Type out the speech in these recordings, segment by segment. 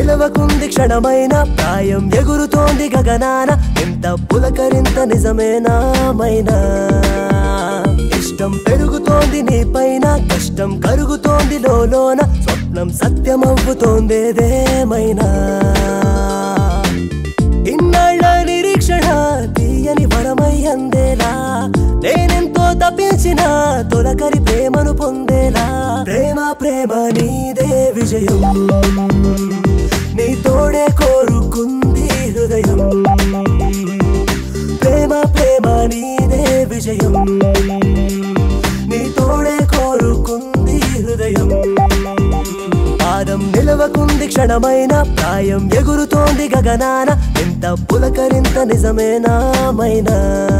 నిలవకుంది క్షణమైన ప్రాయం ఎగురుతోంది గగనాన ఎంత పులకరింత నిజమేనా మైనా ఇష్టం పెరుగుతోంది నీ పైన కష్టం కరుగుతోంది లోన స్వప్నం సత్యమవుతోందేదేమైనా ఇన్నాళ్ళ నిరీక్షణ తీయని వరమై అందేలా నేనెంతో తప్పించిన తొలకరి ప్రేమను పొందేలా ప్రేమ ప్రేమ నీదే విజయం నీ తోడే కోరుకుంది హృదయం ప్రేమ ప్రేమ నీదే విజయం నీ తోడే కోరుకుంది హృదయం పాదం నిలవకుంది క్షణమైన ప్రాయం ఎగురుతోంది గగనాన ఎంత పులకరింత నిజమేనా మైనా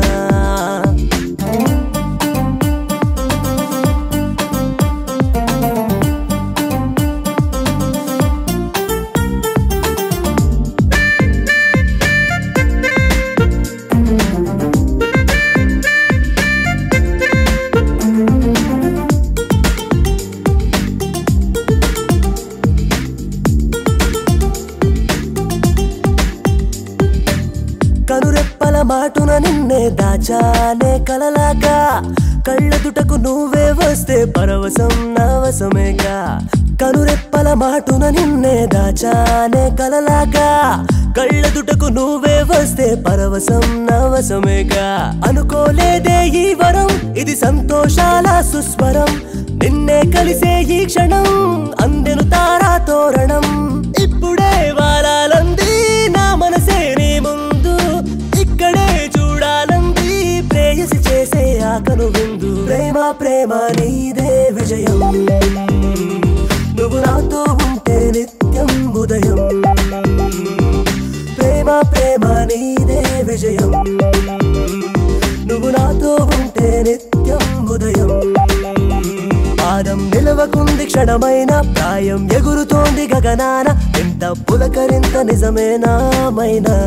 కనురెప్పల మాటున నిన్నే దాచానే కలలాగా కళ్ళ దుటకు నువ్వే వస్తే పరవశం నవసమేగా కనురెప్పల మాటున నిన్నే దాచానే కలలాగా కళ్ళ దుటకు నువ్వే వస్తే పరవశం నవసమేగా అనుకోలేదే ఈ వరం ఇది సంతోషాల సుస్వరం నిన్నే కలిసే ఈ క్షణం అందెను తారా తోరణం ఇప్పుడే వాలాలంది నా మనసే నీ ముందు ఇక్కడే చూడాలంది ప్రేయసి చేసే ఆకను విందు ప్రేమ ప్రేమ నీదే విజయం నువ్వు నాతో ఉంటే నిత్యం ఉదయం ప్రేమ ప్రేమ నీదే విజయం నువ్వు నాతో ఉంటే నిత్యం ఉదయం పాదం నిలవకుంది క్షణమైన ప్రాయం ఎగురుతోంది గగనాన ఎంత పులకరింత నిజమేనా మైనా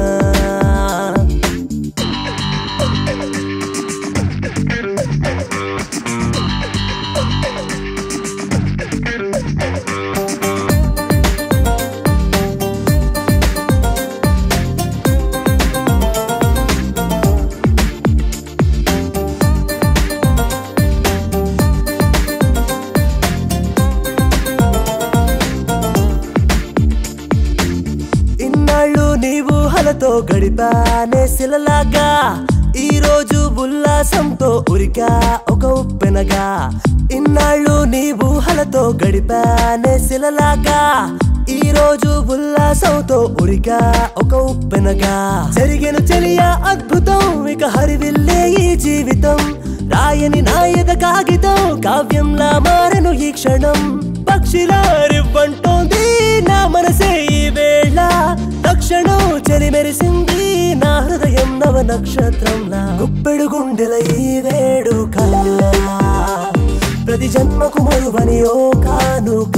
ఇన్నాళ్ళు నీవు హలతో గడిపానే శిలలాగా ఈ రోజు ఉల్లాసంతో ఉరికా ఒక ఉప్పెనగా ఇన్నాళ్ళు నీవు హలతో గడిపానే శిలలాగా ఈ రోజు ఉల్లాసంతో ఉరికా ఒక ఉప్పెనగా జరిగెను చెలియ అద్భుతం ఇక హరివిల్లే ఈ జీవితం రాయని నాయక కాగితం కావ్యంలా మారెను ఈ క్షణం పక్షిలా రివ్వంటోంది నా మనసే ఈ వేళ తక్షణం చెలిమెరిసింది నా హృదయం నవ నక్షత్రంలా గుప్పెడు గుండెల ఈ వేడుక ప్రతి జన్మకు మరువని ఓ కానుక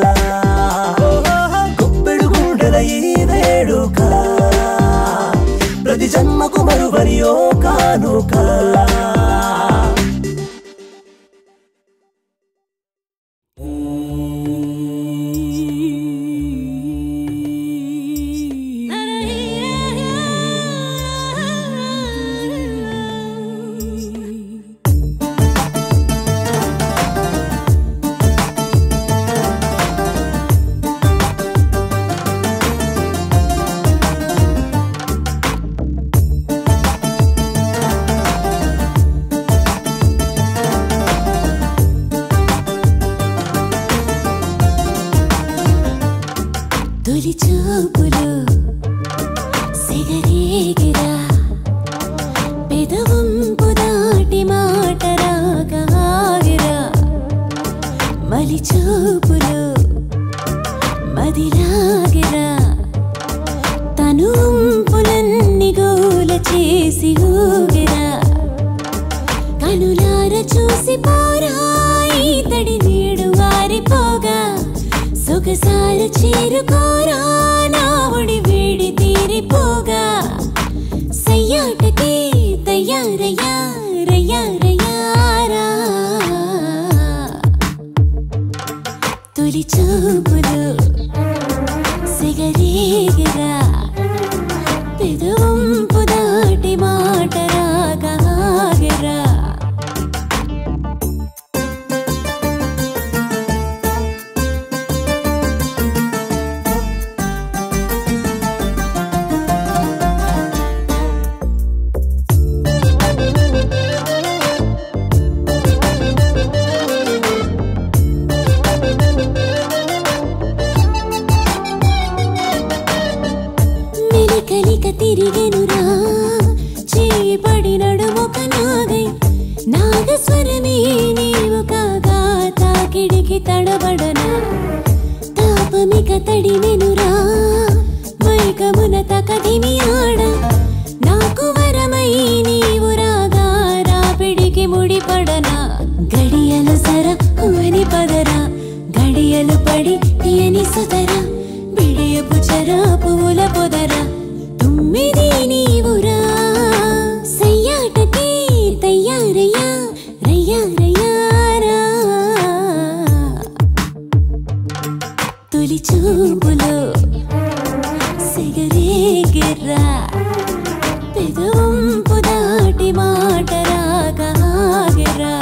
గుప్పెడు గుండెల ఈ వేడుక ప్రతి జన్మకు మరువని ఓ కానుక తొలి చూపులు సెగరేగిరా పెదవంపు దాటి మాట రాగాగిరా మలి చూపులు మదిలాగిరా తను వంపులన్నీ గోల చేసి ఊగిరా కనులార చూసి పోరా ఈతడి నీడు వారిపోగా సొగసార చేరుకోరా నావుడి వేడి తీరిపోగా సయ్యాటకి తయారయ్యా రయ్యా రయ్యారా తొలి చూపులు సిగరి సెగరేగిరా పెదవంపు దాటి మాట రాగాగిరా మెలికలిక తిరిగెనురా చేయి పడి నడుముక నాగై నాగస్వరమే నీవు కాగా తాకిడికి తడబడనా తాపమిక తడిమెనురా మైకమున తకదిమి ఆడ నాకు వరమై నీవు రాగా రాపిడికి ముడిపడనా గడియలు సర అని పదరా గడియలు పడి తీయని సుతరా బిడియపు చరా పువ్వుల పొదరా తుమ్మిది నీవురా సయ్యాటకి తయ్యారయ్యా రయ్యా రయ్యారా తొలి చూపులో సిగరేగిర్రా పెదవంపు దాటి మాట రాగాగిరా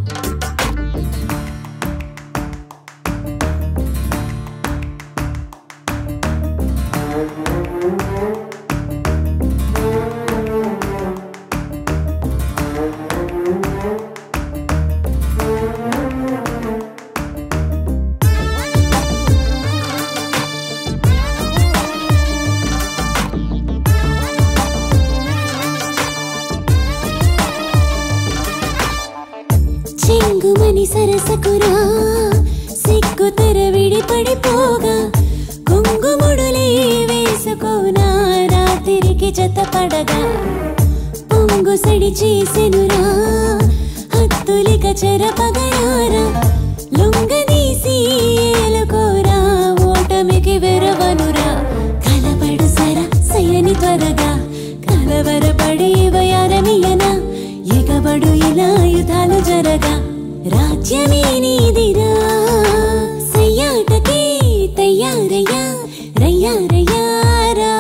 చెంగుమని సరసకురా సిగ్గు తెర విడిపడిపోగా కుంగుముడులే వేసుకోనా రాత్రికి జతపడగా పొంగు సడి చేసెనురా హత్తులిక చెరపగయారా లొంగదీసి ఏలుకోరా ఓటమికి వెరవనురా కలబడు సర సయని త్వరగా కలవరపడి వయారమియనా ఎగబడు ఇలా యుధాలు జరగా రాజ్యమే నీదిరా సయ్యాటకి తయ్యారయ్యా రయ్యా రయ్యారా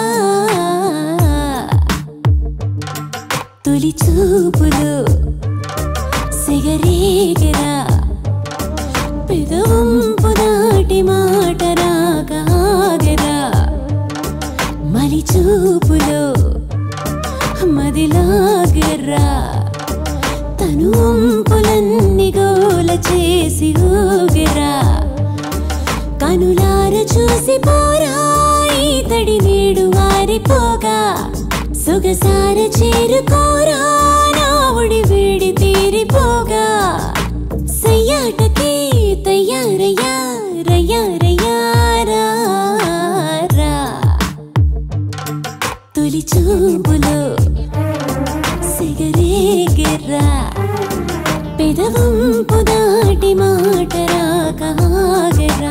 తొలి చూపులు సిగరేగిరా పెదవంపు దాటి మాట రాగాగిరా మలి చూపులో మదిలాగిరా తను వంపులన్నీ గోల చేసి ఊగిరా కనులార చూసి పోరా ఈతడి నేడు వారిపోగా సొగసార చేరుకోరా నావుడి వేడి తీరిపోగా సయ్యాటకి తయ్యారయ్యా రయ్యా రయ్యారా రా తొలి చూపులో సిగరేగిర్రా పెదవంపు దాటి మాట రాగాగిరా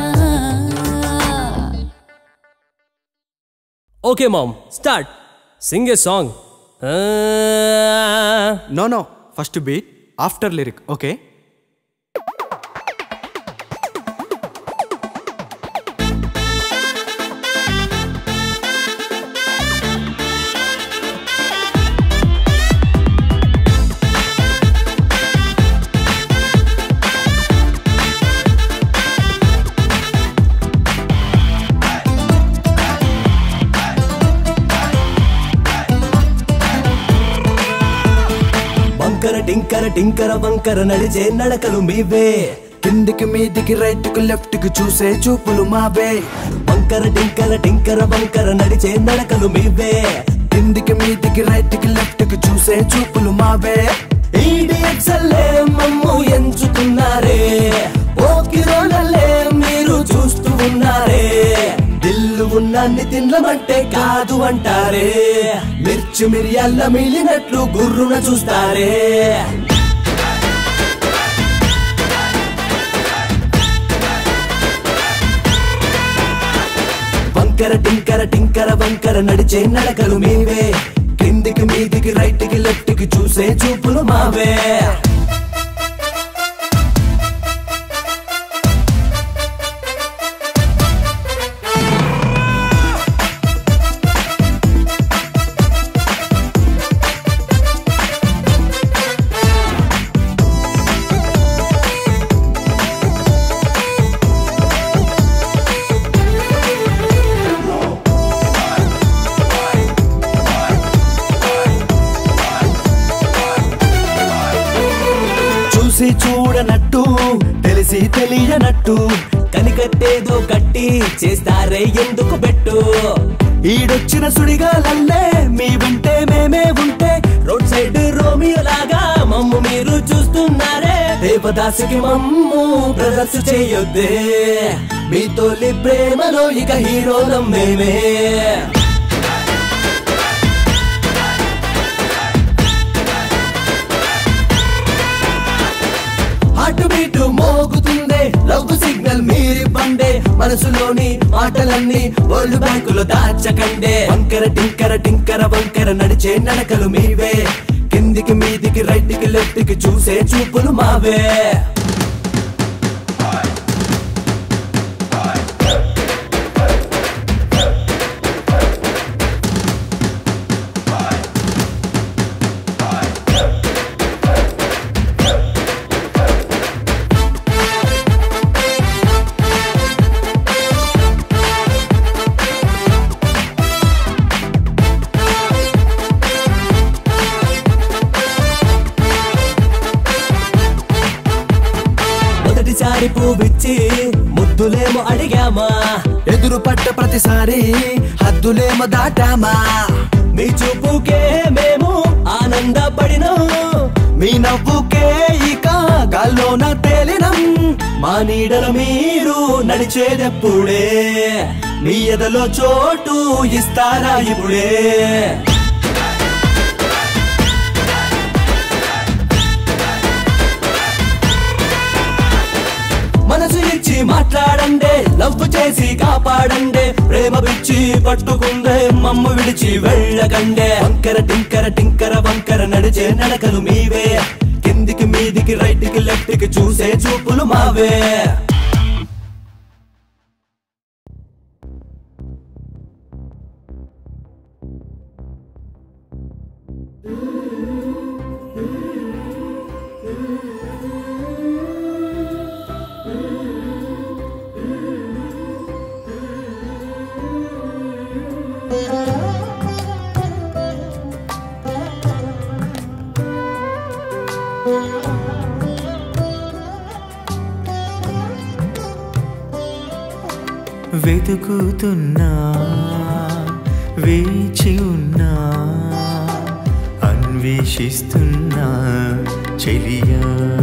okay ma'am start sing a song no no first beat after lyric okay వంకర టింకర టింకర వంకర నడిచే నడకలు మీవే కిందికి మీదికి రైట్ కి లెఫ్ట్ కి చూసే చూపులు మావే వంకర టింకర టింకర వంకర నడిచే నడకలు మీవే కిందికి మీదికి రైట్ కి లెఫ్ట్ కి చూసే చూపులు మావే ఈడియట్సల్లే మమ్ము ఎంచుకున్నారే ఓకిరోనల్లే మీరు చూస్తూ ఉన్నారే దిల్లు ఉన్న నితిన్లమంటే కాదు అంటారే మిర్చి మిరియాల మిలినట్లు గుర్రున చూస్తారే వంకర టింకర టింకర వంకర నడిచే నడకలు మీవే కిందికి మీదికి రైట్ కి లెఫ్ట్ కి చూసే చూపులు మావే చూసి చూడనట్టు తెలిసి తెలియనట్టు కనికట్టేదో కట్టి చేస్తారే ఎందుకు పెట్టు ఈడొచ్చిన సుడిగాలల్లే మీ వెంటే మేమే ఉంటే రోడ్ సైడ్ రోమియో లాగా మమ్ము మీరు చూస్తున్నారే దేవదాసుకి మమ్ము బ్రదర్స్ చేయొద్దే మీ తోలి ప్రేమలో ఇక హీరోలం మేమే హార్ట్ బీట్ మోగుతుందే లవ్ సిగ్నల్ మీరివ్వండే మనసులోని మాటలన్నీ వరల్డ్ బ్యాంకులో దాచకండే వంకర టింకర టింకర వంకర నడిచే నడకలు మీవే కిందికి మీదికి రైట్ కి లెఫ్ట్ కి చూసే చూపులు మావే మొదటిసారి పువ్విచ్చి ముద్దులేమో అడిగామా ఎదురు పడ్డ ప్రతిసారి హద్దులేమో దాటామా మీ చూపుకే మేము ఆనందపడినాం మీ నవ్వుకే ఇక గాల్లోన తేలినం మా నీడలు మీరు నడిచేదెప్పుడే మీ ఎదలో చోటు ఇస్తారా ఇప్పుడే మనసు ఇచ్చి మాట్లాడండే లవ్ చేసి కాపాడండే ప్రేమ పిచ్చి పట్టుకుందే మమ్ము విడిచి వెళ్ళకండే వంకర టింకర టింకర వంకర నడిచే నడకలు మీవే కిందికి మీదికి రైట్ కి లెఫ్ట్ కి చూసే చూపులు మావే వెతుకుతున్నా వేచి ఉన్నా అన్వేషిస్తున్నా చెలియా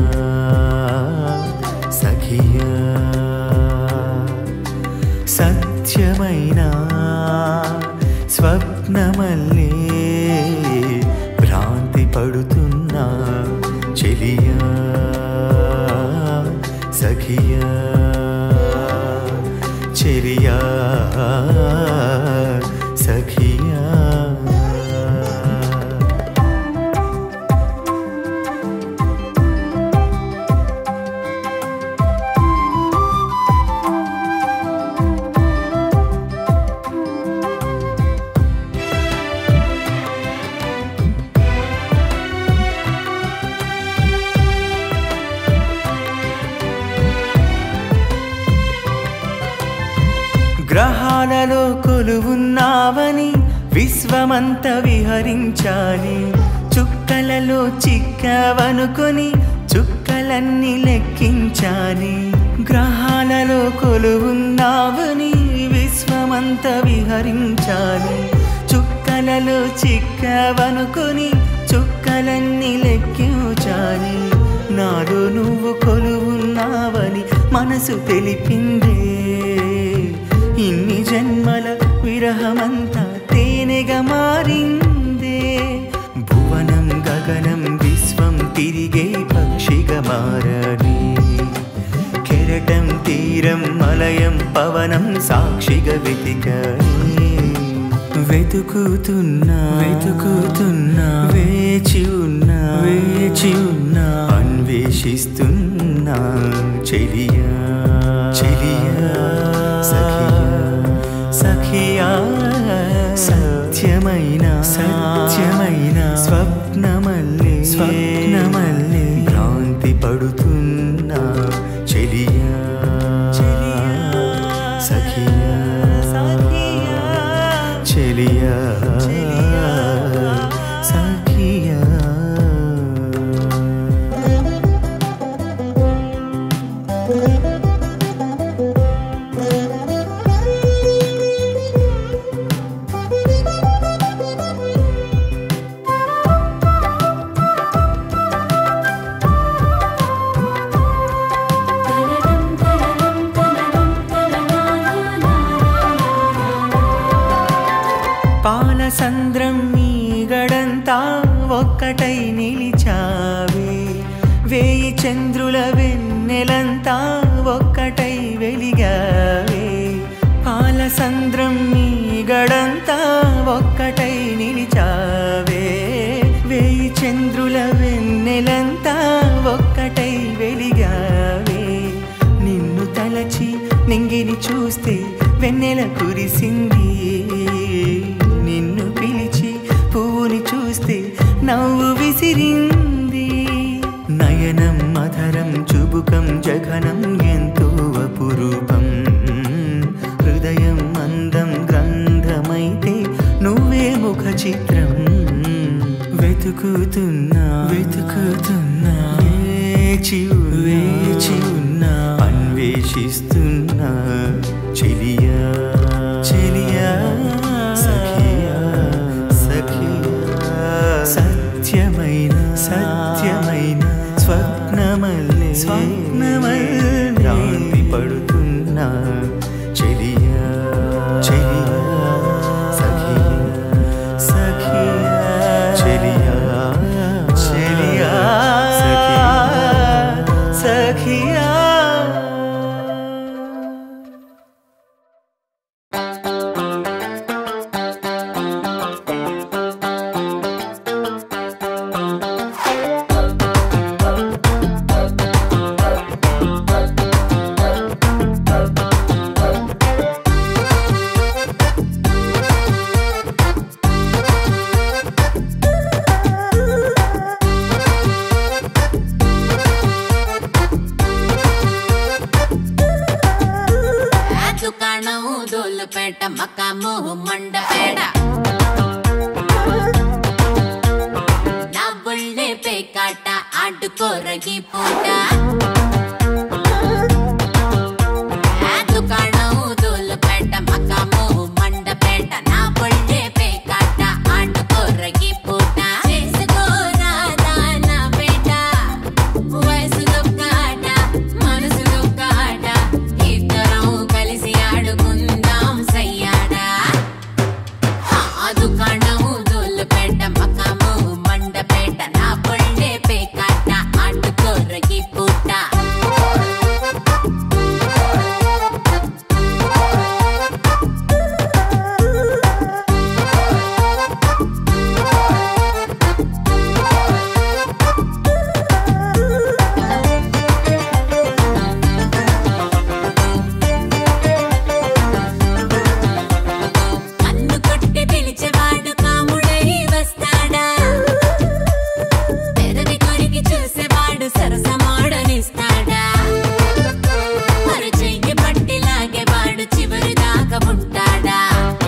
సఖియా సత్యమైన స్వప్నమల్లే భ్రాంతి పడుతున్నా చెలియా సఖియా చెలియా సఖియా గ్రహాలలో కొలువున్నావని విశ్వమంత విహరించాలి చుక్కలలో చిక్కవనుకొని చుక్కలన్నీ లెక్కించాలి గ్రహాలలో కొలువున్నావని విశ్వమంత విహరించాలి చుక్కలలో చిక్కవనుకొని చుక్కలన్నీ లెక్కించాలి నాలో నువ్వు కొలువున్నావని మనసు తెలిపిందే ఇన్ని జన్మల విరహమంతా తేనెగా మారిందే భువనం గగనం విశ్వం తిరిగే పక్షిగా మారని కెరటం తీరం మలయం పవనం సాక్షిగా వెతికని వెతుకుతున్నా వెతుకుతున్నా వేచి ఉన్నా వేచి ఉన్నా అన్వేషిస్తున్నా చెలియా చెలియా సఖియా సఖియా సత్యమైన సత్యమైన స్వప్నమల్లే స్వప్నమల్లే భ్రాంతి పడుతున్నా చెలియా సఖియా చెలియా సఖియా సంద్రం మీ గడంతా ఒక్కటై నిలిచావే వేయి చంద్రుల వెన్నెలంతా ఒక్కటై వెలిగావే పాల సంద్రం మీ గడంతా ఒక్కటై నిలిచావే వేయి చంద్రుల వెన్నెలంతా ఒక్కటై వెలిగావే నిన్ను తలచి నింగిని చూస్తే వెన్నెల కురిసింది నిన్ను పిలిచి పువ్వుని చూస్తే నవ్వు విసిరింది నయనం మధరం చుబుకం జఘనం ఎంతో అపురూపం హృదయం అందం గ్రంథమైతే నువ్వే ముఖ చిత్రం వెతుకుతున్నా వెతుకుతున్నా వేచి వేచి ఉన్నా అన్వేషిస్తున్నా చెలియా చెలియా సఖియా సఖియా సత్యమైన సత్యమైన స్వప్నమల్లే స్వప్నమల్లే భ్రాంతి పడుతున్నా చెలియా చెలియా సఖియా సఖియా చెలియా చెలియా సఖియా సఖియా దుకాణం దోలుపేట మకాము మండపేట నా బుళ్ళే పేకాట ఆడుకోరగి పూట ఆ దుకాణం దోలుపేట మకాము మండపేట నా బుళ్ళే పేకాట ఆడుకోరగి పూట చేసుకోరాదా నా పేట వయసులో కాట మనసులో కాట ఇద్దరం కలిసి ఆడుకుందాం సయ్యాడా ఆ దుకాణము దొల్లుపేట మకాము మండపేట నా పొళ్ళే పేకాట ఆడుకోరగి పూట కన్ను కొట్టి పిలిచేవాడు కాముడై వస్తాడా పెదవి కొరికి చూసేవాడు సరసమాడనిస్తాడా మరి చెయ్యి పట్టి లాగేవాడు చివరి దాకా ఉంటాడా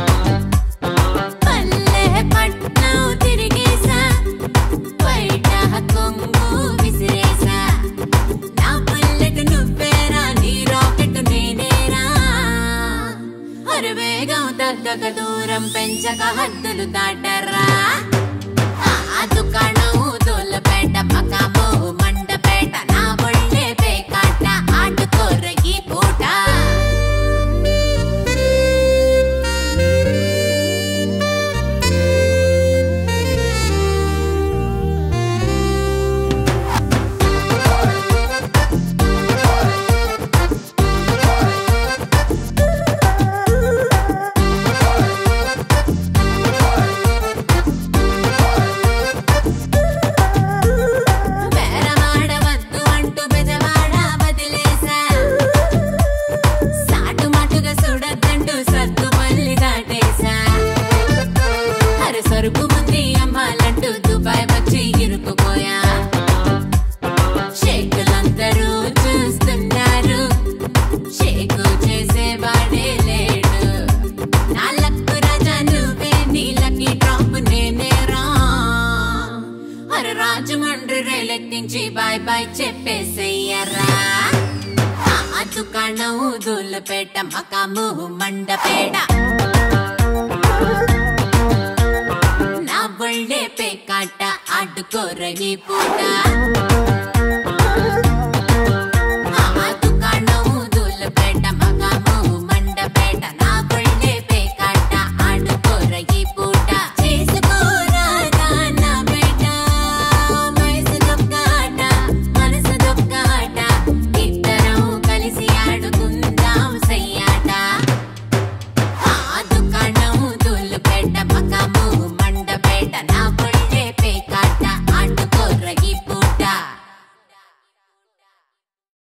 పల్లె పట్నం తిరిగేసా బయట కొంగు విసిరేసా నా పల్లెకు నువ్వేరా నీ రాకెట్ నేనేరా అరు వేగం తగ్గక దూరం పెంచక హద్దులు దాటరా ఆ దుకాణం దోలపేట మకాము మండపేట నా ఒళ్ళే పేకాట ఆడుకోరగి పూట బేరమాడవద్దు అంటూ బెజవాడ వదిలేసా సాటుమాటుగా చూడద్దంటూ సత్తు మల్లి దాటేసా అరే సరుకు ముందు అమ్మాలంటూ దుబాయ్ వచ్చి ఇరుక్కుపోయా షేకులందరూ చూస్తున్నారు షేకు చేసేవాడే లేడు నా లక్కు రాజా నువ్వే నీ లక్కీ డ్రాప్ నేనేరా అరే రాజమండ్రి రైలెక్కించి బాయ్ బాయ్ చెప్పేసయ్యరా ఆ దుకాణం దూలపేట మకాము మండపేట నా బొళ్ళే పేకాట ఆడుకోరగి పూట